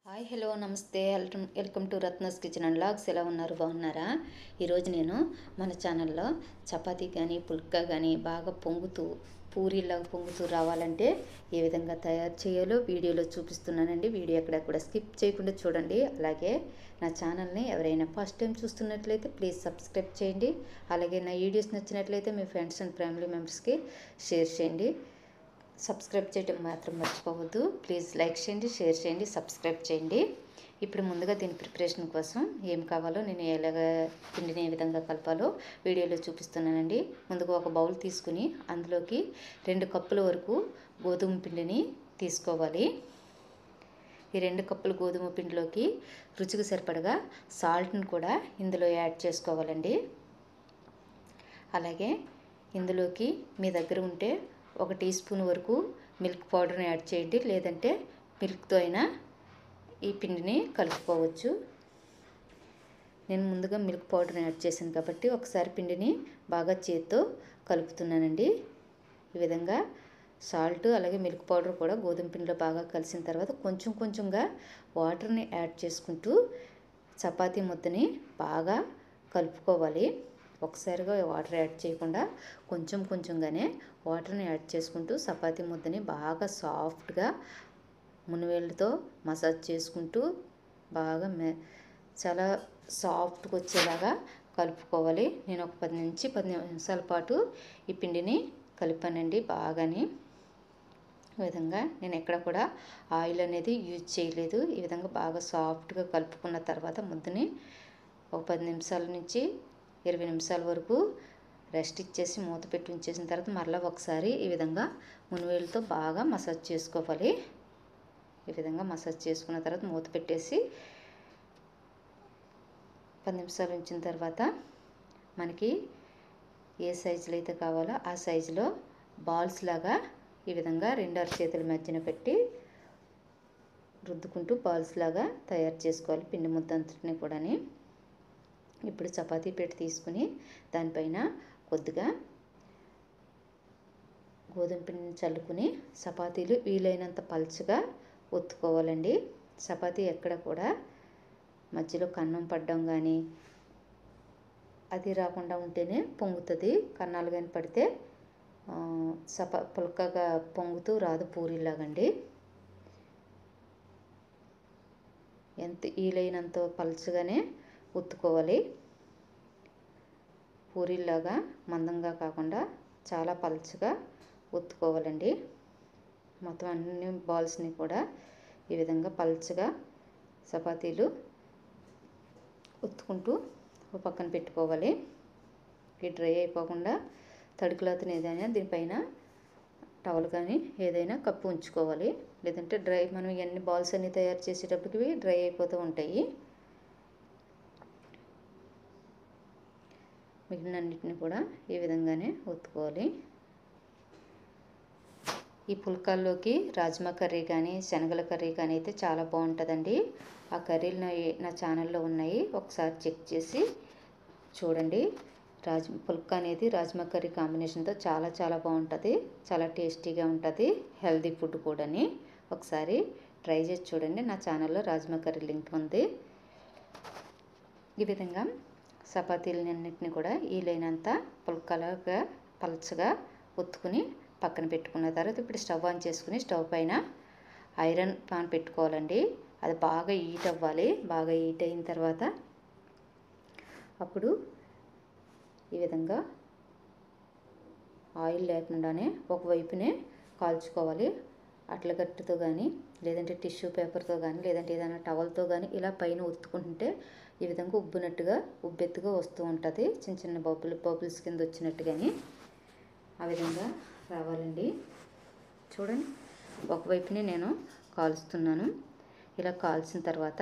hi hello namaste welcome welcome to Ratna's kitchen and vlogs ఎలా ఉన్నారు బాగున్నారా ఈరోజు నేను మన ఛానల్లో చపాతీ కానీ పుల్కా కానీ బాగా పొంగుతూ పూరీలాగా పొంగుతూ రావాలంటే ఏ విధంగా తయారు చేయాలో వీడియోలో చూపిస్తున్నానండి వీడియో ఎక్కడ కూడా స్కిప్ చేయకుండా చూడండి అలాగే నా ఛానల్ని ఎవరైనా ఫస్ట్ టైం చూస్తున్నట్లయితే ప్లీజ్ సబ్స్క్రైబ్ చేయండి అలాగే నా వీడియోస్ నచ్చినట్లయితే మీ ఫ్రెండ్స్ అండ్ ఫ్యామిలీ మెంబర్స్కి షేర్ చేయండి సబ్స్క్రైబ్ చేయడం మాత్రం మర్చిపోవద్దు ప్లీజ్ లైక్ చేయండి షేర్ చేయండి సబ్స్క్రైబ్ చేయండి ఇప్పుడు ముందుగా దీని ప్రిపరేషన్ కోసం ఏం కావాలో నేను ఎలాగ పిండిని ఏ విధంగా కలపాలో వీడియోలో చూపిస్తున్నానండి ముందుగా ఒక బౌల్ తీసుకుని అందులోకి రెండు కప్పుల వరకు గోధుమ పిండిని తీసుకోవాలి ఈ రెండు కప్పుల గోధుమ పిండిలోకి రుచికి సరిపడగా సాల్ట్ని కూడా ఇందులో యాడ్ చేసుకోవాలండి అలాగే ఇందులోకి మీ దగ్గర ఉంటే ఒక టీ స్పూన్ వరకు మిల్క్ పౌడర్ని యాడ్ చేయండి లేదంటే మిల్క్తో అయినా ఈ పిండిని కలుపుకోవచ్చు నేను ముందుగా మిల్క్ పౌడర్ని యాడ్ చేశాను కాబట్టి ఒకసారి పిండిని బాగా చేత్తో కలుపుతున్నానండి ఈ విధంగా సాల్ట్ అలాగే మిల్క్ పౌడర్ కూడా గోధుమ పిండిలో బాగా కలిసిన తర్వాత కొంచెం కొంచెంగా వాటర్ని యాడ్ చేసుకుంటూ చపాతీ ముద్దని బాగా కలుపుకోవాలి ఒకసారిగా వాటర్ యాడ్ చేయకుండా కొంచెం కొంచెంగానే వాటర్ని యాడ్ చేసుకుంటూ చపాతీ ముద్దని బాగా సాఫ్ట్గా మునివేళ్ళతో మసాజ్ చేసుకుంటూ బాగా మె చాలా సాఫ్ట్గా వచ్చేలాగా కలుపుకోవాలి నేను ఒక పది నుంచి పది నిమిషాల పాటు ఈ పిండిని కలిపానండి బాగాని ఈ విధంగా నేను ఎక్కడ కూడా ఆయిల్ అనేది యూజ్ చేయలేదు ఈ విధంగా బాగా సాఫ్ట్గా కలుపుకున్న తర్వాత ముద్దని ఒక పది నిమిషాల నుంచి ఇరవై నిమిషాల వరకు రెస్ట్ ఇచ్చేసి మూత పెట్టి ఉంచేసిన తర్వాత మరలా ఒకసారి ఈ విధంగా మునివేళ్ళతో బాగా మసాజ్ చేసుకోవాలి ఈ విధంగా మసాజ్ చేసుకున్న తర్వాత మూత పెట్టేసి పది నిమిషాలు ఉంచిన తర్వాత మనకి ఏ సైజులో అయితే కావాలో ఆ సైజులో బాల్స్ లాగా ఈ విధంగా రెండు చేతుల మధ్యన పెట్టి రుద్దుకుంటూ బాల్స్ లాగా తయారు చేసుకోవాలి పిండి ముద్ద అంతటిని కూడాని ఇప్పుడు చపాతీ పెట్టి తీసుకుని దానిపైన కొద్దిగా గోధుమ పిండిని చల్లుకుని చపాతీలు వీలైనంత పలుచగా ఒత్తుకోవాలండి చపాతీ ఎక్కడ కూడా మధ్యలో కన్నం పడడం కానీ అది రాకుండా ఉంటేనే పొంగుతుంది కన్నాలు కానీ పడితే చపా పుల్కగా పొంగుతూ రాదు పూరిలాగండి ఎంత వీలైనంత పలుచగానే ఉత్తుకోవాలి పూరీలాగా మందంగా కాకుండా చాలా పలుచగా ఉత్తుకోవాలండి మొత్తం అన్ని బాల్స్ని కూడా ఈ విధంగా పలుచగా చపాతీలు ఉత్తుకుంటూ ఒక పక్కన పెట్టుకోవాలి ఈ డ్రై అయిపోకుండా తడి క్లాత్ని ఏదైనా దీనిపైన టవల్ కానీ ఏదైనా కప్పు ఉంచుకోవాలి లేదంటే డ్రై మనం ఇవన్నీ బాల్స్ అన్నీ తయారు చేసేటప్పటికి డ్రై అయిపోతూ ఉంటాయి మిగిలిన అన్నిటిని కూడా ఈ విధంగానే ఒత్తుకోవాలి ఈ పుల్కాల్లోకి రాజ్మా కర్రీ కానీ శనగల కర్రీ కానీ అయితే చాలా బాగుంటుందండి ఆ కర్రీలు నా నా ఛానల్లో ఉన్నాయి ఒకసారి చెక్ చేసి చూడండి రాజ్ పుల్కా అనేది రాజ్మా కర్రీ కాంబినేషన్తో చాలా చాలా బాగుంటుంది చాలా టేస్టీగా ఉంటుంది హెల్దీ ఫుడ్ కూడాని ఒకసారి ట్రై చేసి చూడండి నా ఛానల్లో రాజ్మా కర్రీ లింక్ ఉంది ఈ విధంగా చపాతీలన్నింటినీ కూడా వీలైనంత పుల్కలాగా పలచగా ఒత్తుకుని పక్కన పెట్టుకున్న తర్వాత ఇప్పుడు స్టవ్ ఆన్ చేసుకుని స్టవ్ పైన ఐరన్ పాన్ పెట్టుకోవాలండి అది బాగా హీట్ అవ్వాలి బాగా హీట్ అయిన తర్వాత అప్పుడు ఈ విధంగా ఆయిల్ లేకుండానే ఒకవైపునే కాల్చుకోవాలి అట్లగట్టుతో కానీ లేదంటే టిష్యూ పేపర్తో కానీ లేదంటే ఏదైనా టవల్తో కానీ ఇలా పైన ఒత్తుకుంటుంటే ఈ విధంగా ఉబ్బినట్టుగా ఉబ్బెత్తుగా వస్తూ ఉంటుంది చిన్న చిన్న బబుల్ బబుల్స్ కింద వచ్చినట్టుగాని ఆ విధంగా రావాలండి చూడండి ఒకవైపునే నేను కాలుస్తున్నాను ఇలా కాల్చిన తర్వాత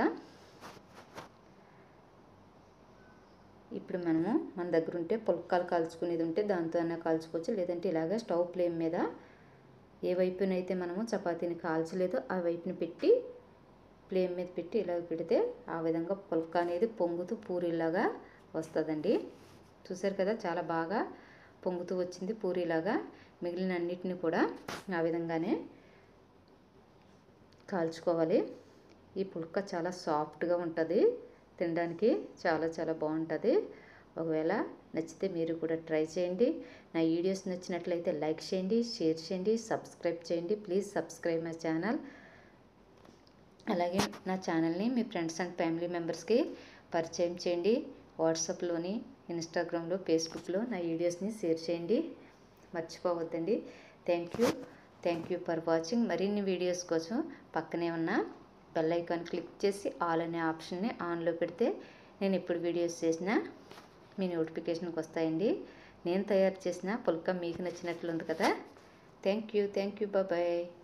ఇప్పుడు మనము మన దగ్గర ఉంటే పుల్కాలు కాల్చుకునేది ఉంటే దాంతో అయినా కాల్చుకోవచ్చు లేదంటే ఇలాగ స్టవ్ ఫ్లేమ్ మీద ఏ వైపునైతే మనము చపాతీని కాల్చలేదో ఆ వైపుని పెట్టి ఫ్లేమ్ మీద పెట్టి ఇలా పెడితే ఆ విధంగా పుల్క అనేది పొంగుతూ పూరిలాగా వస్తుందండి చూసారు కదా చాలా బాగా పొంగుతూ వచ్చింది పూరిలాగా మిగిలిన అన్నిటిని కూడా ఆ విధంగానే కాల్చుకోవాలి ఈ పుల్క చాలా సాఫ్ట్గా ఉంటుంది తినడానికి చాలా చాలా బాగుంటుంది ఒకవేళ నచ్చితే మీరు కూడా ట్రై చేయండి నా వీడియోస్ నచ్చినట్లయితే లైక్ చేయండి షేర్ చేయండి సబ్స్క్రైబ్ చేయండి ప్లీజ్ సబ్స్క్రైబ్ మై ఛానల్ అలాగే నా ఛానల్ని మీ ఫ్రెండ్స్ అండ్ ఫ్యామిలీ మెంబర్స్కి పరిచయం చేయండి వాట్సాప్లోని ఇన్స్టాగ్రామ్లో ఫేస్బుక్లో నా వీడియోస్ని షేర్ చేయండి మర్చిపోవద్దండి thank you thank you for watching మరిన్ని వీడియోస్ కోసం పక్కనే ఉన్న బెల్ ఐకాన్ క్లిక్ చేసి ఆల్ అనే ఆప్షన్ని ఆన్లో పెడితే నేను ఎప్పుడు వీడియోస్ చేసినా మీ నోటిఫికేషన్కి వస్తాయండి నేను తయారు చేసిన పుల్క మీకు నచ్చినట్లుంది కదా థ్యాంక్ యూ థ్యాంక్ యూ బాబాయ్